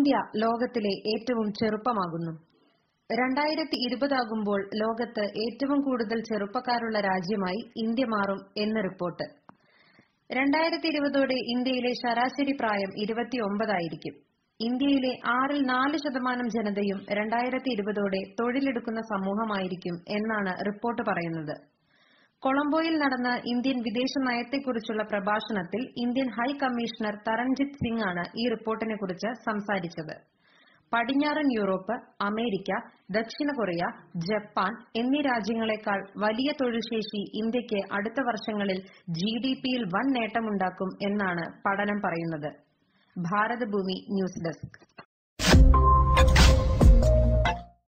India ലോകത്തിലെ ഏറ്റവും ചെറുപ്പമാകുന്നു രണ്ടായിരത്തി ഇരുപതാകുമ്പോൾ ലോകത്ത് ഏറ്റവും കൂടുതൽ ചെറുപ്പക്കാരുള്ള രാജ്യമായി ഇന്ത്യ മാറും എന്ന് റിപ്പോർട്ട് രണ്ടായിരത്തി ഇരുപതോടെ ഇന്ത്യയിലെ ശരാശരി പ്രായം ഇരുപത്തിയൊമ്പതായിരിക്കും ഇന്ത്യയിലെ ആറിൽ നാല് ശതമാനം ജനതയും രണ്ടായിരത്തി ഇരുപതോടെ തൊഴിലെടുക്കുന്ന സമൂഹമായിരിക്കും എന്നാണ് റിപ്പോർട്ട് പറയുന്നത് കൊളംബോയിൽ നടന്ന ഇന്ത്യൻ വിദേശ നയത്തെക്കുറിച്ചുള്ള പ്രഭാഷണത്തിൽ Indian high commissioner Taranjit Singh ആണ് ഈ റിപ്പോർട്ടിനെക്കുറിച്ച് സംസാരിച്ചത് പടിഞ്ഞാറൻ യൂറോപ്പ് അമേരിക്ക ദക്ഷിണ കൊറിയ ജപ്പാൻ എന്നീ രാജ്യങ്ങളെക്കാൾ വലിയ തൊഴിൽശേഷി ഇന്ത്യയ്ക്ക് അടുത്ത വർഷങ്ങളിൽ ജിഡിപിയിൽ വൻ നേട്ടമുണ്ടാക്കും എന്നാണ് പഠനം പറയുന്നത് ഭാരതഭൂമി ന്യൂസ് ഡെസ്ക്